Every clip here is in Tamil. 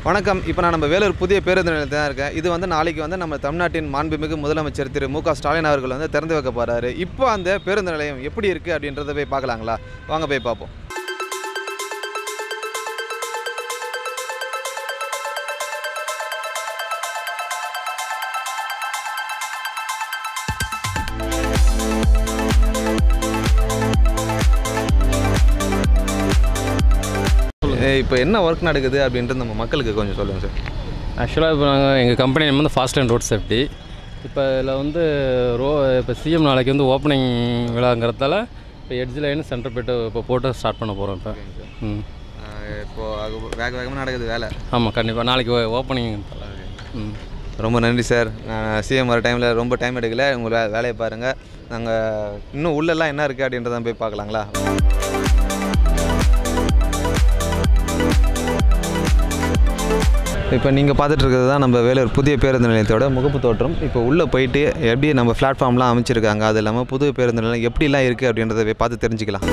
வணக்கம் இப்போ நான் நம்ம வேலூர் புதிய பேருந்து நிலையத்தில் தான் இருக்கேன் இது வந்து நாளைக்கு வந்து நம்ம தமிழ்நாட்டின் மாண்புமிகு முதலமைச்சர் திரு மு க ஸ்டாலின் அவர்கள் வந்து திறந்து வைக்க போகிறாரு இப்போ அந்த பேருந்து நிலையம் எப்படி இருக்குது அப்படின்றத போய் பார்க்கலாங்களா வாங்க போய் பார்ப்போம் இப்போ என்ன ஒர்க் நடக்குது அப்படின்றது நம்ம மக்களுக்கு கொஞ்சம் சொல்லுங்கள் சார் ஆக்சுவலாக இப்போ நாங்கள் எங்கள் கம்பெனி நேம் வந்து ஃபாஸ்ட் அண்ட் ரோட் சேஃப்டி இப்போ இதில் வந்து ரோ இப்போ சிஎம் நாளைக்கு வந்து ஓப்பனிங் விழாங்கிறதால இப்போ எட்ஜ் லைன் சென்டர் போய்ட்டு இப்போ போட்டு ஸ்டார்ட் பண்ண போகிறோம் இப்போ ம் இப்போது அது வேக வேகமாக நடக்குது வேலை ஆமாம் கண்டிப்பாக நாளைக்கு ஓப்பனிங் ம் ரொம்ப நன்றி சார் நான் சிஎம் வர டைமில் ரொம்ப டைம் எடுக்கல உங்கள் வே வேலையை பாருங்கள் நாங்கள் இன்னும் உள்ளெல்லாம் என்ன இருக்குது அப்படின்றத போய் பார்க்கலாங்களா இப்போ நீங்கள் பார்த்துட்டு இருக்கிறது தான் நம்ம வேலூர் புதிய பேருந்து நிலையத்தோட முகப்பு தோற்றம் இப்போ உள்ளே போயிட்டு எப்படி நம்ம பிளாட்ஃபார்ம்லாம் அமைச்சிருக்காங்க அது இல்லாமல் புது பேருந்து நிலையம் எப்படிலாம் இருக்குது அப்படின்றத போய் பார்த்து தெரிஞ்சுக்கலாம்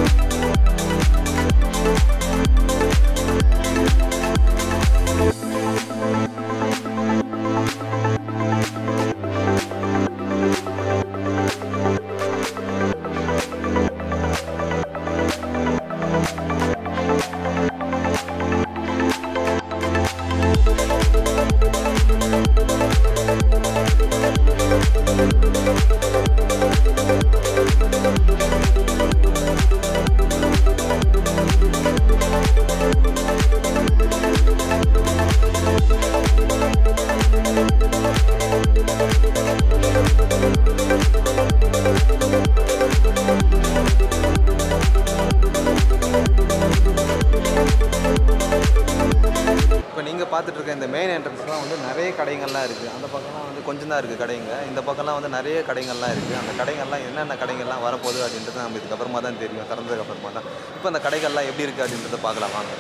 இப்போ நீங்கள் பார்த்துட்டு இருக்க இந்த மெயின் என்ட்ரன்ஸ்லாம் வந்து நிறைய கடைகள்லாம் இருக்குது அந்த பக்கம்லாம் வந்து கொஞ்சம் தான் இருக்குது கடைங்க இந்த பக்கம்லாம் வந்து நிறைய கடைகள்லாம் இருக்குது அந்த கடைகள்லாம் என்னென்ன கடைகள்லாம் வரப்போகுது அப்படின்றது நம்ம இதுக்கப்புறமா தான் தெரியும் திறந்ததுக்கு அப்புறமா தான் இப்போ அந்த கடைகள்லாம் எப்படி இருக்குது அப்படின்றத பார்க்கலாம் வாங்க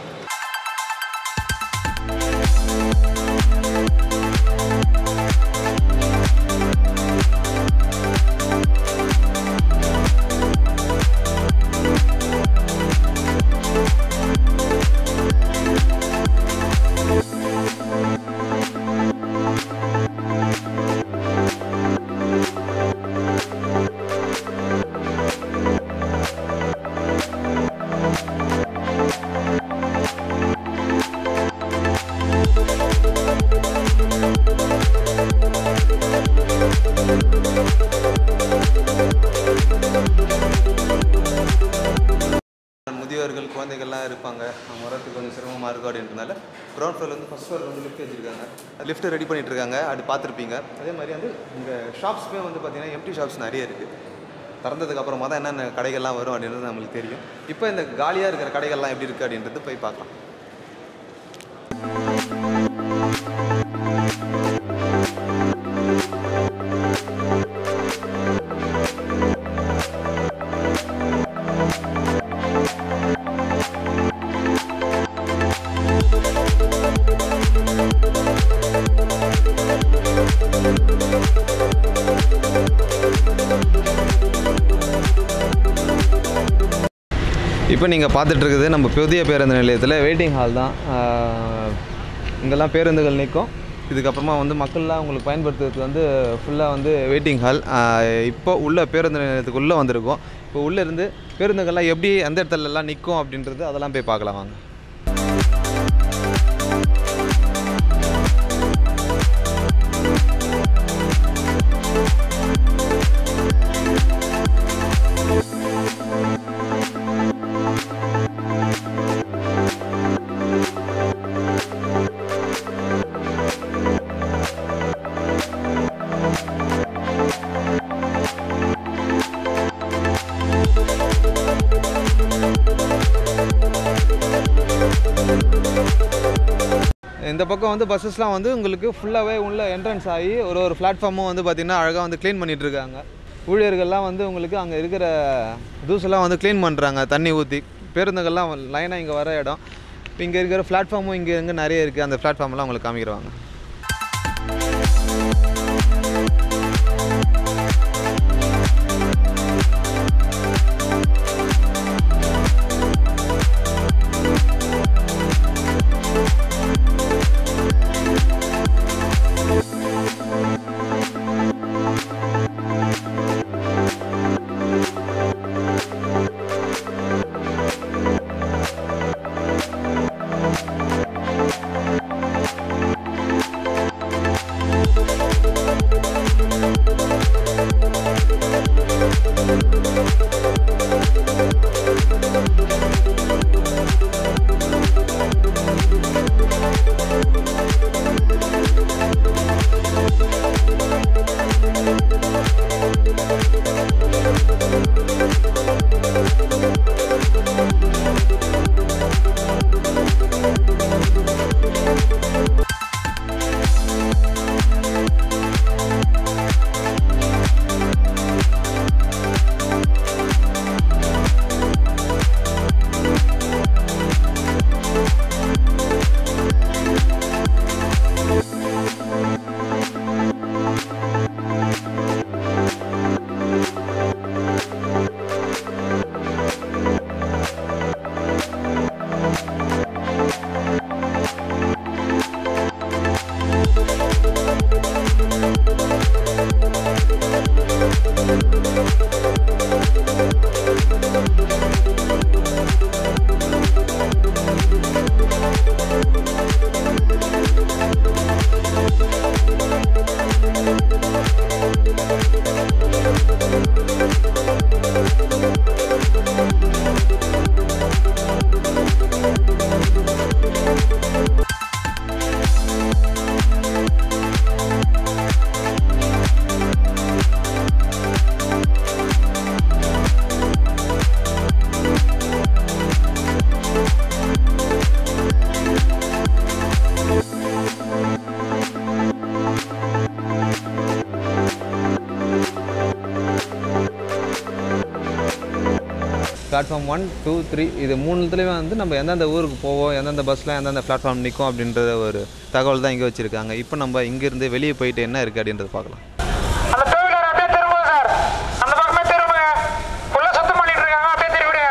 முதியோர்கள் குழந்தைகள்லாம் இருப்பாங்க அவங்க வரதுக்கு கொஞ்சம் சிரமமாக இருக்கும் அப்படின்றனால கிரவுண்ட் ஃப்ளோர் வந்து ஃபஸ்ட் ஃப்ளோர் வந்து லிஃப்ட் வச்சுருக்காங்க லிஃப்ட்டை ரெடி பண்ணிட்டு இருக்காங்க அது பார்த்துருப்பீங்க அதே மாதிரி வந்து இங்கே ஷாப்ஸ்மே வந்து பார்த்தீங்கன்னா எம்டி ஷாப்ஸ் நிறைய இருக்குது திறந்ததுக்கு அப்புறமா தான் என்னென்ன கடைகள்லாம் வரும் அப்படின்றது நம்மளுக்கு தெரியும் இப்போ இந்த காலியாக இருக்கிற கடைகள்லாம் எப்படி இருக்குது அப்படின்றது போய் பார்க்கலாம் இப்போ நீங்கள் பார்த்துட்டு இருக்குது நம்ம புதிய பேருந்து நிலையத்தில் வெயிட்டிங் ஹால் தான் ஆஹ் இங்கெல்லாம் பேருந்துகள் நிற்கும் இதுக்கப்புறமா வந்து மக்கள்லாம் உங்களுக்கு பயன்படுத்துறதுக்கு வந்து ஃபுல்லாக வந்து வெயிட்டிங் ஹால் இப்போ உள்ள பேருந்து நிலையத்துக்குள்ளே வந்திருக்கோம் இப்போ உள்ளே இருந்து பேருந்துகள்லாம் எப்படி எந்த இடத்துலலாம் நிற்கும் அப்படின்றது அதெல்லாம் போய் பார்க்கலாம் வாங்க இந்த பக்கம் வந்து பஸ்ஸஸ்லாம் வந்து உங்களுக்கு ஃபுல்லாகவே உள்ள என்ட்ரன்ஸ் ஆகி ஒரு ஒரு பிளாட்ஃபார்மும் வந்து பார்த்திங்கன்னா அழகாக வந்து க்ளீன் பண்ணிட்டு இருக்காங்க ஊழியர்கள்லாம் வந்து உங்களுக்கு அங்கே இருக்கிற தூசெல்லாம் வந்து க்ளீன் பண்ணுறாங்க தண்ணி ஊற்றி பேருந்துகள்லாம் லைனாக இங்கே வர இடம் இப்போ இங்கே இருக்கிற பிளாட்ஃபார்மும் இங்கே இங்கே நிறைய இருக்குது அந்த பிளாட்ஃபார்ம்லாம் உங்களுக்கு காமிக்கிறவாங்க பிளாட்ஃபார்ம் ஒன் டூ த்ரீ இது மூணுத்துலேயுமே வந்து நம்ம எந்தெந்த ஊருக்கு போவோம் எந்தெந்த பஸ்ஸில் எந்தெந்த பிளாட்ஃபார்ம் நிற்கும் அப்படின்ற ஒரு தகவல் தான் இங்கே வச்சுருக்காங்க இப்போ நம்ம இங்கேருந்து வெளியே போயிட்டு என்ன இருக்குது அப்படின்றத பார்க்கலாம் அந்த டூ வீலர் அப்படியே திரும்புங்க சார் அந்த பக்கமே திரும்புங்க உள்ள சுத்தம் பண்ணிட்டு இருக்காங்க அப்படியே திரும்பிடுங்க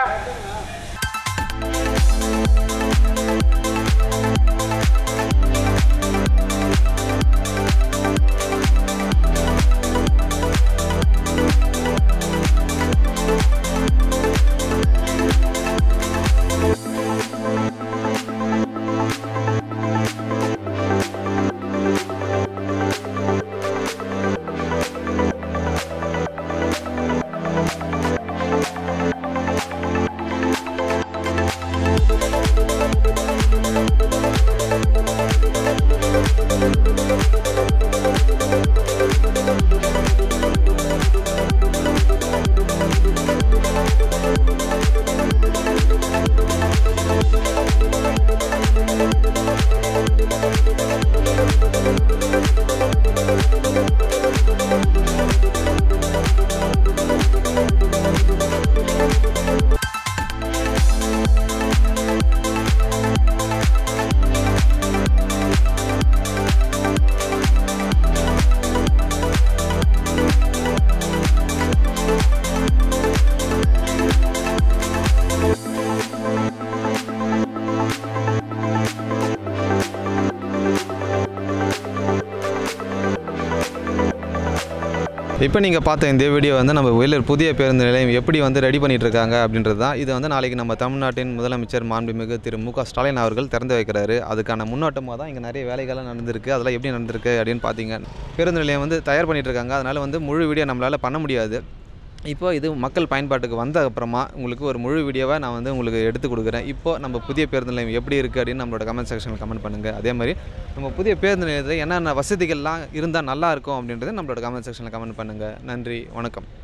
இப்போ நீங்கள் பார்த்த இந்த வீடியோ வந்து நம்ம வேலூர் புதிய பேருந்து நிலையம் எப்படி வந்து ரெடி பண்ணிட்டு இருக்காங்க அப்படின்றது தான் இது வந்து நாளைக்கு நம்ம தமிழ்நாட்டின் முதலமைச்சர் மாண்புமிகு திரு மு க ஸ்டாலின் அவர்கள் திறந்து வைக்கிறாரு அதுக்கான முன்னோட்டமாக தான் இங்கே நிறைய வேலைகள்லாம் நடந்திருக்கு அதெல்லாம் எப்படி நடந்திருக்கு அப்படின்னு பார்த்தீங்க பேருந்து நிலையம் வந்து தயார் பண்ணிட்டு இருக்காங்க அதனால் வந்து முழு வீடியோ நம்மளால் பண்ண முடியாது இப்போ இது மக்கள் பயன்பாட்டுக்கு வந்த அப்புறமா உங்களுக்கு ஒரு முழு வீடியோவை நான் வந்து உங்களுக்கு எடுத்து கொடுக்குறேன் இப்போ நம்ம புதிய பேருந்து நிலையம் எப்படி இருக்குது அப்படின்னு நம்மளோட கமெண்ட் செக்ஷனில் கமெண்ட் பண்ணுங்கள் அதே மாதிரி நம்ம புதிய பேருந்து நிலையத்தில் என்னென்ன வசதிகள்லாம் இருந்தால் நல்லா இருக்கும் அப்படின்றத நம்மளோட கமெண்ட் செக்ஷனில் கமெண்ட் பண்ணுங்கள் நன்றி வணக்கம்